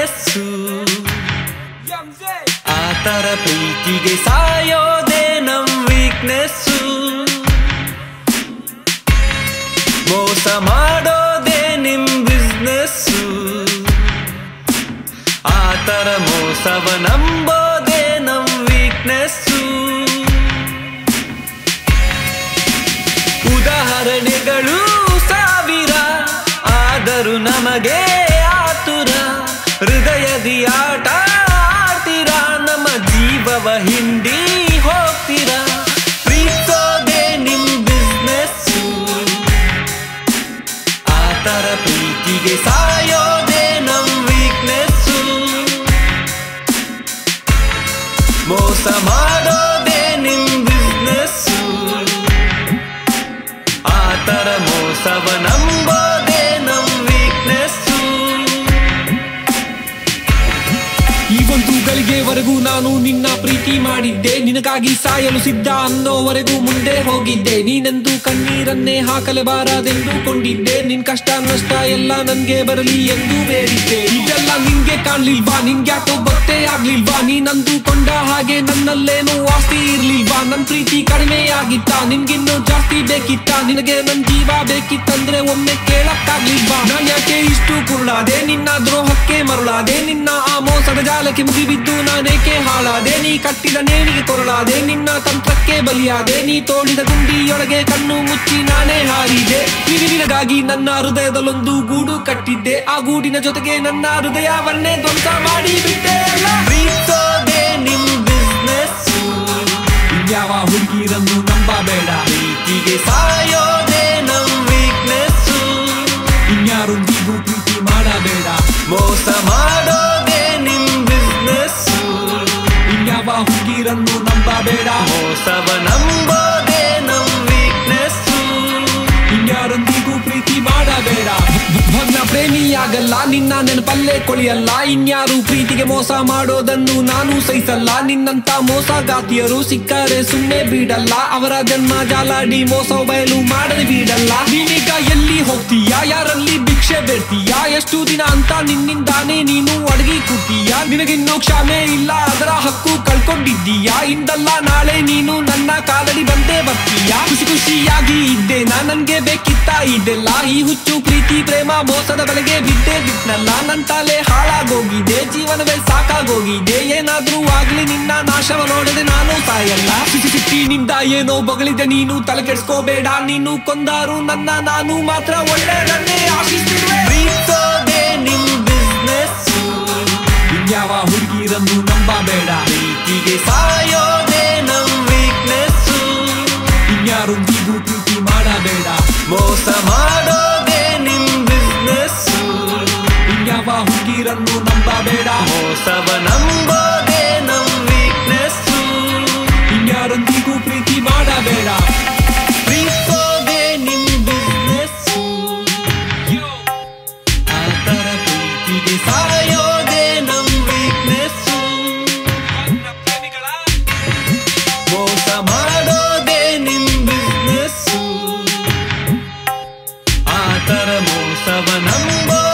weakness ಆತರ ಪ್ರೀತಿಗೆ ಸಾಯೋದೇ ನಮ್ ವೀಕ್ನೆಸ್ಸು ಮೋಸ ಮಾಡೋದೇ ನಿಮ್ ಬಿಸ್ನೆಸ್ಸು ಆತರ ಮೋಸವ ನಂಬೋದೇ ನಮ್ ವೀಕ್ನೆಸ್ಸು ಉದಾಹರಣೆಗಳು ಸಾವಿರ ಆದರೂ ನಮಗೆ ಆತುರ ಹೃದಯದಿ ಆಟ ಆಡ್ತೀರಾ ನಮ್ಮ ಜೀವವ ಹಿಂಡಿ ಹೋಗ್ತೀರಾ ಪ್ರೀತೋದೇ ನಿಮ್ ಬಿಸ್ನೆಸ್ಸು ಆತರ ಪ್ರೀತಿಗೆ ಸಾಯೋದೇ ನಮ್ ವೀಕ್ನೆಸ್ಸು ಮೋಸ ಮಾಡೋದೇ ನಿಮ್ ಬಿಸ್ನೆಸ್ಸು ಆತರ ಮೋಸವ ನಂಬೋದೇ ನಮ್ ವೀಕ್ನೆಸ್ಸು ಈ ಒಂದು ಗಳಿಗೆವರೆಗೂ ನಾನು ನಿನ್ನ ಪ್ರೀತಿ ಮಾಡಿದ್ದೆ ನಿನಗಾಗಿ ಸಾಯಲು ಸಿದ್ಧ ಅನ್ನೋವರೆಗೂ ಮುಂದೆ ಹೋಗಿದ್ದೆ ನೀನೆಂದು ಕಣ್ಣೀರನ್ನೇ ಹಾಕಲೇಬಾರದೆಂದು ಕೊಂಡಿದ್ದೆ ನಿನ್ ಕಷ್ಟ ನಷ್ಟ ಎಲ್ಲ ನನ್ಗೆ ಬರಲಿ ಎಂದು ಬೇಡಿದ್ದೆ ಇದೆಲ್ಲ ನಿನ್ಗೆ ಕಾಣ್ಲಿಲ್ವಾ ನಿನ್ಗ್ಯಾಕೋ ಗೊತ್ತೇ ಆಗ್ಲಿಲ್ವಾ ನೀನಂದು ಕೊಂಡ ಹಾಗೆ ನನ್ನಲ್ಲೇನು ಆಸ್ತಿ ಇರ್ಲಿಲ್ವಾ ನನ್ ಪ್ರೀತಿ ಕಡಿಮೆ ಆಗಿತ್ತ ನಿನ್ಗಿನ್ನು ಜಾಸ್ತಿ ಬೇಕಿತ್ತ ನಿನಗೆ ನನ್ ಜೀವ ಬೇಕಿತ್ತಂದ್ರೆ ಒಮ್ಮೆ ಕೇಳಕ್ಕಾಗ್ಲಿಲ್ವಾ ನಾನ್ ಯಾಕೆ ಇಷ್ಟು ಕುರುಳಾದೆ ನಿನ್ನ ದ್ರೋಹಕ್ಕೆ ಮರುಳಾದೆ ನಿನ್ನ ಆ ಮೋಸದ ಜಾಲಕ್ಕೆ ಮುಗಿಬಿದ್ದು ನಾನೇಕೆ ಹಾಳಾದೆ ನೀ ಕಟ್ಟಿದ ನೇಣಿಗೆ ಕೊರಳಾದೆ ನಿನ್ನ ತಂತ್ರಕ್ಕೆ ಬಲಿಯಾದೆ ನೀ ತೋಡಿದ ಗುಂಡಿಯೊಳಗೆ ಕಣ್ಣು ಮುಚ್ಚಿ ನಾನೇ ಹಾರಿದೆ ನಿನ- ನಿನಗಾಗಿ ನನ್ನ ಹೃದಯದಲ್ಲೊಂದು ಗೂಡು ಕಟ್ಟಿದ್ದೆ ಆ ಗೂಡಿನ ಜೊತೆಗೆ ನನ್ನ ಹೃದಯವನ್ನೇ ಧ್ವಂಸ ಮಾಡಿ ಬಿಟ್ಟೆ ಅಲ್ಲ ಪ್ರೀತೋದೇ ನಿಮ್ ಬಿಸ್ನೆಸ್ಸು ಇನ್ಯಾವ ಹುಡುಗಿರನ್ನು ನಂಬಬೇಡ ಪ್ರೀತಿಗೆ ಸಾಯೋದೇ ನಮ್ ವೀಕ್ನೆಸ್ಸು ಇನ್ಯಾರೊಂದಿಗೂ ಪ್ರೀತಿ ಮಾಡಬೇಡ ಮೋಸ ಮಾಡೋದೇ ನಿಮ್ ಬಿಸ್ನೆಸ್ಸು ಇನ್ಯಾವ ಹುಡುಗಿರನ್ನು ನಂಬಬೇಡ ಮೋಸವ ನಂಬೋದೇ ನಮ್ ವೀಕ್ನೆಸ್ಸು ಇನ್ಯಾರೊಂದಿಗೂ ಪ್ರೀತಿ ಮಾಡಬೇಡ ಭಗ್ನ ಪ್ರೇಮಿಯಾಗಲ್ಲ ನಿನ್ನ ನೆನಪಲ್ಲೇ ಕೊಳಿಯಲ್ಲ ಇನ್ಯಾರು ಪ್ರೀತಿಗೆ ಮೋಸ ಮಾಡೋದನ್ನು ನಾನು ಸಹಿಸಲ್ಲ ನಿನ್ನಂತ ಮೋಸಗಾತಿಯರು ಸಿಕ್ಕರೆ ಸುಮ್ಮನೆ ಬಿಡಲ್ಲ ಅವರ ಜನ್ಮ ಜಾಲಾಡಿ ಮೋಸ ಬಯಲು ಮಾಡದೆ ಬಿಡಲ್ಲ ನೀನೀಗ ಎಲ್ಲಿ ಹೋಗ್ತೀಯಾ ಯಾರಲ್ಲಿ ಭಿಕ್ಷೆ ಬೇಡ್ತೀಯಾ ಎಷ್ಟು ದಿನ ಅಂತ ನಿನ್ನಿಂದಾನೇ ನೀನು ಅಡಗಿ ಕೂತೀಯಾ ನಿನಗಿನ್ನೂ ಕ್ಷಮೆ ಇಲ್ಲ ಅದರ ಹಕ್ಕು ಕಳ್ಕೊಂಡಿದ್ದೀಯಾ ಇಂದಲ್ಲ ನಾಳೆ ನೀನು ನನ್ನ ಕಾಲಡಿ ಬಂದೇ ಬರ್ತೀಯಾ ಖುಷಿ ಖುಷಿಯಾಗಿ ಇದ್ದೆ ನಾ ನನ್ಗೆ ಬೇಕಿತ್ತ ಇದೆಲ್ಲ ಈ ಹುಚ್ಚು ಪ್ರೀತಿ ಪ್ರೇಮ ಮೋಸದ ಬಲೆಗೆ ಬಿದ್ದೆ ಬಿಟ್ನಲ್ಲ ನನ್ ತಲೆ ಹಾಳಾಗೋಗಿದೆ ಜೀವನವೇ ಸಾಕಾಗೋಗಿದೆ ಏನಾದ್ರೂ ಆಗ್ಲಿ ನಿನ್ನ ನಾಶವ ನೋಡದೆ ನಾನು ಸಾಯಲ್ಲ ಸಿಸಿ ಸಿಟ್ಟಿನಿಂದ ಏನೋ ಬಗಳಿದೆ ನೀನು ತಲೆ ಕೆಡ್ಸ್ಕೋಬೇಡ ನೀನು ಕೊಂದಾರು ನನ್ನ ನಾನು ಮಾತ್ರ ಒಳ್ಳೆಯದನ್ನೇ ಆಶಿಸ್ತಿರುವೆ ಪ್ರೀತೋದೇ ನಿಮ್ ಬಿಸ್ನೆಸ್ಸು ಇನ್ಯಾವ ಹುಡುಗಿರನ್ನು ನಂಬಬೇಡ ಪ್ರೀತಿಗೆ ಸಾಯೋದೇ ನಮ್ ವೀಕ್ನೆಸ್ಸು ಇನ್ಯಾರೊಂದಿಗೂ ಪ್ರೀತಿ ಮಾಡಬೇಡ ಮೋಸ ಮಾಡೋದೇ ನಿಮ್ ಬಿಸ್ನೆಸ್ಸು ಇನ್ಯಾವ ಹುಡುಗಿರನ್ನು ನಂಬಬೇಡ ಮೋಸವ ನಂಬೋದೇ ನಮ್ ವೀಕ್ನೆಸ್ಸು ಇನ್ಯಾರೊಂದಿಗೂ ಪ್ರೀತಿ ಮಾಡಬೇಡ ಪ್ರೀತೋದೇ ನಿಮ್ ಬಿಸ್ನೆಸ್ಸು ಆತರ ಪ್ರೀತಿಗೆ ಸಾಯೋದೇ ನಮ್ ವೀಕ್ನೆಸ್ಸು ಮೋಸ ಮಾಡೋದೇ ನಿಮ್ ಬಿಸ್ನೆಸ್ಸು ಆತರ ಮೋಸವ ನಂಬೋ